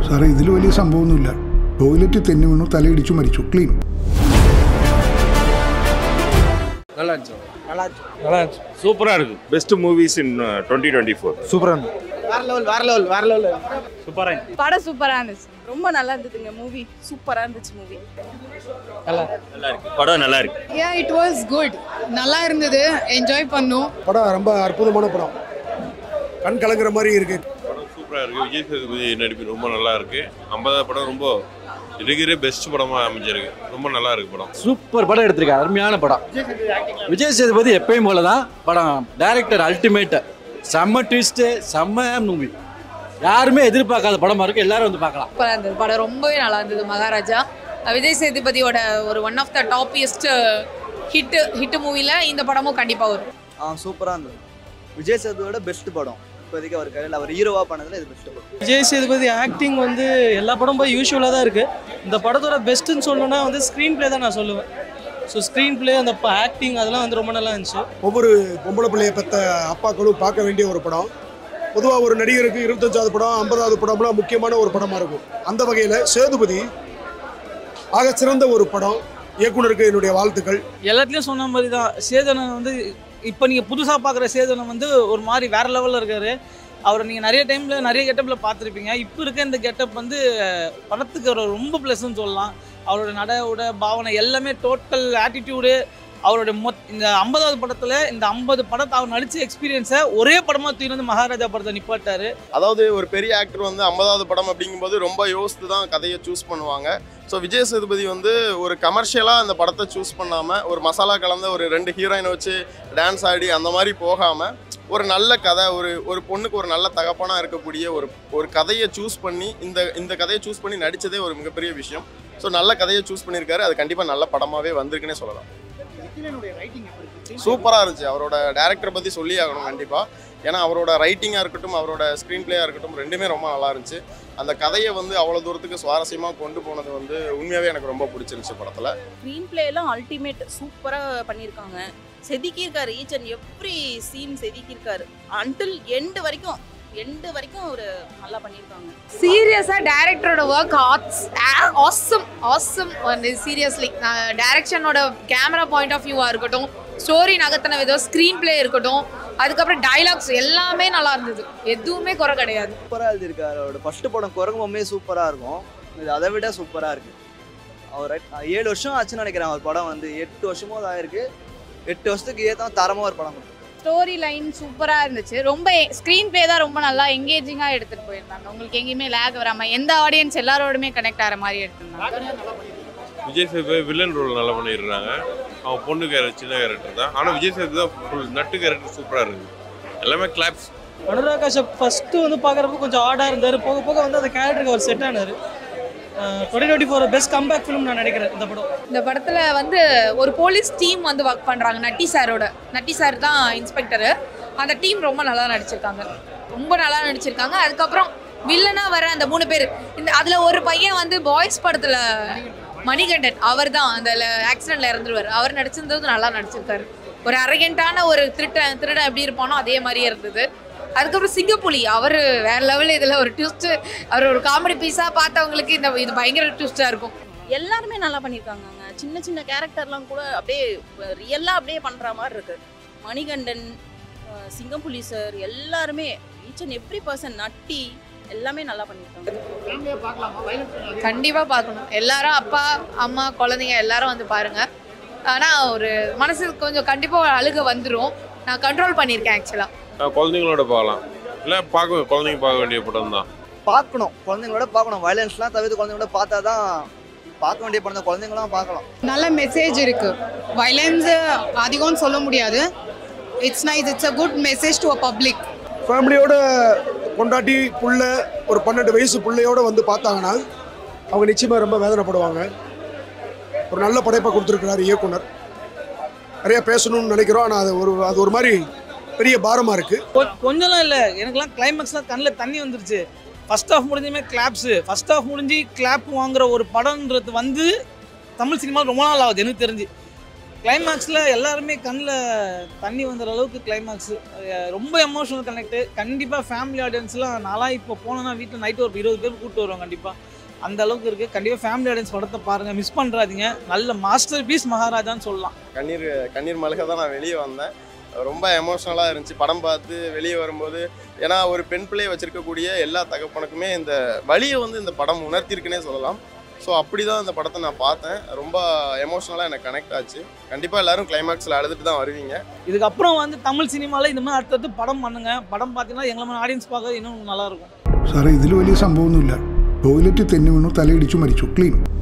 സാറേ ഇതിൽ വലിയ സംഭവമൊന്നുമില്ല ടോയ്ലറ്റ് തെന്നി വീണു തലയിടിച്ചു മരിച്ചു ക്ലീൻ நல்லா இருந்துச்சு நல்லா இருந்துச்சு நல்லா இருந்துச்சு சூப்பராக இருக்கு best movies in twenty twenty four சூப்பராக இருந்துச்சு வேற லெவல் வேற லெவல் வேற லெவல் சூப்பராக இருந்துச்சு படம் சூப்பராக இருந்துச்சு ரொம்ப நல்லா இருந்ததுங்க மூவி சூப்பராக இருந்துச்சு மூவி நல்லா நல்லா இருக்கு படம் நல்லா இருக்கு யா இட் வாஸ் குட் நல்லா இருந்தது என்ஜாய் பண்ணோம் படம் ரொம்ப அற்புதமான படம் கண் கலங்குற மாதிரி இருக்கு படம் சூப்பராக இருக்குது விஜய் சேதுபதி நடிப்பு ரொம்ப நல்லா இருக்கு ஐம்பதாவது படம் ரொம்ப இருக்கிற பெஸ்ட் படமாக அமைஞ்சிருக்கு ரொம்ப நல்லா இருக்கு படம் சூப்பர் படம் எடுத்திருக்காரு அருமையான படம் விஜய் சேதுபதி எப்பயும் போல தான் படம் டைரக்டர் அல்டிமேட் செம்ம ட்விஸ்ட்டு செம்ம மூவி யாருமே எதிர்பார்க்காத படமா இருக்கு எல்லாரும் வந்து பார்க்கலாம் சூப்பராக இருந்தது படம் ரொம்பவே நல்லா இருந்தது மகாராஜா விஜய் சேதுபதியோட ஒரு one of the toppiest hit hit மூவில இந்த படமும் கண்டிப்பாக வரும் ஆ சூப்பராக இருந்தது விஜய் சேதுவோட பெஸ்ட் படம் இப்போதைக்கு அவர் கையில் அவர் ஹீரோவாக பண்ணதில் இது பெஸ்ட் படம் விஜய் சேதுபதி ஆக்டிங் வந்து எல்லா படம் போய் யூஸ்வலாக தான் இருக்குது இந்த படத்தோட பெஸ்ட்டுன்னு சொல்லணும்னா வந்து ஸ்க்ரீன் ப்ளே தான் நான் சொல்லுவேன் ஸோ ஸ்க்ரீன் ப்ளே அந்த ஆக்டிங் அதெல்லாம் வந்து ரொம்ப நல்லா இருந்துச்சு ஒவ்வொரு பொம்பளை பிள்ளைய பெற்ற அப்பாக்களும் பார்க்க வேண்டிய ஒரு படம் பொதுவாக ஒரு நடிகருக்கு இருபத்தஞ்சாவது படம் ஐம்பதாவது படம்லாம் முக்கியமான ஒரு படமாக இருக்கும் அந்த வகையில் சேதுபதி ஆக சிறந்த ஒரு படம் இயக்குனருக்கு என்னுடைய வாழ்த்துக்கள் எல்லாத்துலேயும் சொன்ன மாதிரி தான் சேதனன் வந்து இப்போ நீங்கள் புதுசாக பார்க்குற சேதனம் வந்து ஒரு மாதிரி வேற லெவலில் இருக்காரு அவரை நீங்கள் நிறைய டைமில் நிறைய கெட்டப்பில் பார்த்துருப்பீங்க இப்போ இருக்க இந்த கெட்டப் வந்து படத்துக்கு அவர் ரொம்ப ப்ளஸ்ன்னு சொல்லலாம் அவரோட நட உட பாவனை எல்லாமே டோட்டல் ஆட்டிடியூடு அவரோட மொத் இந்த ஐம்பதாவது படத்தில் இந்த ஐம்பது படத்தை அவர் நடித்த எக்ஸ்பீரியன்ஸை ஒரே படமாக தூக்கி வந்து மகாராஜா படத்தை நிப்பாட்டாரு அதாவது ஒரு பெரிய ஆக்டர் வந்து ஐம்பதாவது படம் அப்படிங்கும்போது ரொம்ப யோசித்து தான் கதையை சூஸ் பண்ணுவாங்க ஸோ விஜய் சேதுபதி வந்து ஒரு கமர்ஷியலாக அந்த படத்தை சூஸ் பண்ணாமல் ஒரு மசாலா கலந்த ஒரு ரெண்டு ஹீரோயினை வச்சு டான்ஸ் ஆடி அந்த மாதிரி போகாமல் ஒரு நல்ல கதை ஒரு ஒரு பொண்ணுக்கு ஒரு நல்ல தகப்பனாக இருக்கக்கூடிய ஒரு ஒரு கதையை சூஸ் பண்ணி இந்த இந்த கதையை சூஸ் பண்ணி நடித்ததே ஒரு மிகப்பெரிய விஷயம் ஸோ நல்ல கதையை சூஸ் பண்ணியிருக்காரு அது கண்டிப்பாக நல்ல படமாகவே வந்திருக்குன்னே சொல்லலாம் சூப்பராக இருந்துச்சு அவரோட டேரக்டரை பற்றி சொல்லி ஆகணும் கண்டிப்பாக ஏன்னா அவரோட ரைட்டிங்காக இருக்கட்டும் அவரோட ஸ்க்ரீன் பிளேயாக இருக்கட்டும் ரெண்டுமே ரொம்ப நல்லா இருந்துச்சு அந்த கதையை வந்து அவ்வளோ தூரத்துக்கு சுவாரஸ்யமாக கொண்டு போனது வந்து உண்மையாகவே எனக்கு ரொம்ப பிடிச்சிருந்துச்சு படத்தில் ஸ்க்ரீன் பிளேலாம் அல்டிமேட் சூப்பராக பண்ணியிருக்காங்க செதுக்கியிருக்காரு ஈச் அண்ட் எவ்ரி சீன் செதுக்கியிருக்காரு அன்டில் எண்டு வரைக்கும் எண்டு வரைக்கும் அவர் நல்லா பண்ணியிருக்காங்க சீரியஸாக டேரக்டரோட ஒர்க் ஆட்ஸ் ஆசம் ஆசம் சீரியஸ்லி டேரக்ஷனோட கேமரா பாயிண்ட் ஆஃப் வியூவாக இருக்கட்டும் ஸ்டோரி நகர்த்தின விதம் ஸ்க்ரீன் பிளே இருக்கட்டும் அதுக்கப்புறம் டைலாக்ஸ் எல்லாமே நல்லா இருந்தது எதுவுமே குறை கிடையாது சூப்பராக எழுதியிருக்காரு அவரோட ஃபர்ஸ்ட் படம் குரங்கு பொம்மையே சூப்பராக இருக்கும் இது அதை விட சூப்பராக இருக்கு அவர் right- ஏழு வருஷம் ஆச்சுன்னு நினைக்கிறேன் அவர் படம் வந்து எட்டு வருஷமோ அது ஆயிருக்கு எட்டு வருஷத்துக்கு ஏற்ற தரமாக ஒரு படம் ஸ்டோரி லைன் சூப்பராக இருந்துச்சு ரொம்ப ஸ்க்ரீன் பிளே தான் ரொம்ப நல்லா எங்கேஜிங்காக எடுத்துகிட்டு போயிருந்தாங்க உங்களுக்கு எங்கேயுமே லேக் வராமல் எந்த ஆடியன்ஸ் எல்லாரோடுமே கனெக்ட் ஆகிற மாதிரி எடுத்திருந்தாங்க விஜய் சேதுபதி வில்லன் ரோல் நல்லா பண்ணிடுறாங்க அவன் பொண்ணு கேரக்டர் சின்ன கேரக்டர் தான் ஆனால் விஜய் சேதுபதி தான் ஃபுல் நட்டு கேரக்டர் சூப்பராக இருக்குது எல்லாமே கிளாப்ஸ் அனுராக் காஷ்யப் ஃபஸ்ட்டு வந்து பார்க்குறப்ப கொஞ்சம் ஆடாக இருந்தார் போக போக வந்து அந்த கேரக்டருக்கு அவர் செட் ஆனார் twenty twenty four best comeback film நான் நினைக்கிறேன் இந்த படம் இந்த படத்தில் வந்து ஒரு போலீஸ் டீம் வந்து ஒர்க் பண்ணுறாங்க நட்டி சாரோட நட்டி சார் தான் இன்ஸ்பெக்டரு அந்த டீம் ரொம்ப நல்லா நடிச்சிருக்காங்க ரொம்ப நல்லா நடிச்சிருக்காங்க அதுக்கப்புறம் வில்லனாக வர அந்த மூணு பேர் இந்த அதில் ஒரு பையன் வந்து பாய்ஸ் படத்தில் மணிகண்டன் அவர் தான் அந்த ஆக்சிடெண்ட்டில் இறந்துருவார் அவர் நடிச்சிருந்தது நல்லா நடிச்சிருக்காரு ஒரு அரகெண்டான ஒரு திருடன் திருடன் எப்படி இருப்பானோ அதே மாதிரியே இருந்தது அதுக்கப்புறம் சிங்கப்புலி அவர் வேற லெவலில் இதில் ஒரு ட்விஸ்ட்டு அவர் ஒரு காமெடி பீஸாக பார்த்தவங்களுக்கு இந்த இது பயங்கர ட்விஸ்ட்டாக இருக்கும் எல்லாருமே நல்லா பண்ணியிருக்காங்கங்க சின்ன சின்ன கேரக்டர்லாம் கூட அப்படியே ரியலாக அப்படியே பண்ணுற மாதிரி இருக்கு மணிகண்டன் அஹ், சிங்கம்புலி சார் எல்லாருமே each and every person Natty எல்லாமே நல்லா பண்ணியிருக்காங்க கண்டிப்பாக பார்க்கணும் எல்லாரும் அப்பா அம்மா குழந்தைங்க எல்லாரும் வந்து பாருங்க ஆனால் ஒரு மனசுக்கு கொஞ்சம் கண்டிப்பாக அழுக வந்துடும் நான் கண்ட்ரோல் பண்ணியிருக்கேன் ஆக்சுவலாக குழந்தைங்களோட பார்க்கலாம் இல்லை பார்க்க குழந்தைங்க பார்க்க வேண்டிய படம் தான் பார்க்கணும் குழந்தைங்களோட பார்க்கணும் வயலன்ஸ்லாம் தவிர்த்து குழந்தைங்களோட பார்த்தா தான் பார்க்க வேண்டிய படம் தான் குழந்தைங்களாம் பார்க்கலாம் நல்ல மெசேஜ் இருக்கு வயலன்ஸ் அதிகம்னு சொல்ல முடியாது it's nice it's a good message to a public ஃபேமிலியோட கொண்டாட்டி புள்ள ஒரு பன்னெண்டு வயசு பிள்ளையோட வந்து பார்த்தாங்கன்னா அவங்க நிச்சயமாக ரொம்ப வேதனைப்படுவாங்க ஒரு நல்ல படைப்பை கொடுத்துருக்கிறார் இயக்குனர் நிறைய பேசணும்னு நினைக்கிறோம் ஆனால் அது ஒரு அது ஒரு மாதிரி பெரிய பாரமாக இருக்குது கொ- கொஞ்சம்லாம் இல்லை எனக்குலாம் கிளைமேக்ஸ்லாம் கண்ணில் தண்ணி வந்துருச்சு ஃபர்ஸ்ட் ஆஃப் முடிஞ்சுமே கிளாப்ஸு ஃபர்ஸ்ட் ஆஃப் முடிஞ்சு கிளாப் வாங்குற ஒரு படம்ன்றது வந்து தமிழ் சினிமா ரொம்ப நாள் ஆகுது எனக்கு தெரிஞ்சு கிளைமேக்ஸில் எல்லாருமே கண்ணில் தண்ணி வந்துற அளவுக்கு கிளைமேக்ஸ் ரொம்ப எமோஷனல் கனெக்ட் கண்டிப்பாக ஃபேமிலி ஆடியன்ஸ்லாம் நான்லாம் இப்போ போனேன்னா வீட்டில் நைட்டு ஒரு இருபது பேர் கூப்பிட்டு வருவோம் கண்டிப்பாக அந்த அளவுக்கு இருக்குது கண்டிப்பாக ஃபேமிலி ஆடியன்ஸ் படத்தை பாருங்கள் மிஸ் பண்ணுறாதீங்க நல்ல மாஸ்டர் பீஸ் மகாராஜான்னு சொல்லலாம் கண்ணீர் கண்ணீர் மல்க தான் நான் வெளியே வந்தேன் ரொம்ப எமோஷ்னலாக இருந்துச்சு படம் பார்த்து வெளியே வரும்போது ஏன்னா ஒரு பெண் பிள்ளையை வச்சிருக்கக்கூடிய எல்லா தகப்பனுக்குமே இந்த வழியை வந்து இந்த படம் உணர்த்திருக்குன்னே சொல்லலாம் ஸோ அப்படி தான் இந்த படத்தை நான் பார்த்தேன் ரொம்ப எமோஷ்னலாக எனக்கு கனெக்ட் ஆச்சு கண்டிப்பாக எல்லாரும் கிளைமேக்ஸில் அழுதுட்டு தான் வருவீங்க இதுக்கப்புறம் வந்து தமிழ் சினிமாவில் இந்த மாதிரி அடுத்தடுத்து படம் பண்ணுங்க படம் பார்த்தீங்கன்னா எங்களை மாதிரி ஆடியன்ஸ் பார்க்க இன்னும் நல்லா இருக்கும் സാറേ ഇതിൽ വലിയ സംഭവമൊന്നുമില്ല ടോയ്ലറ്റ് തെന്നി വീണു തലയിടിച്ചു മരിച്ചു ക്ലീൻ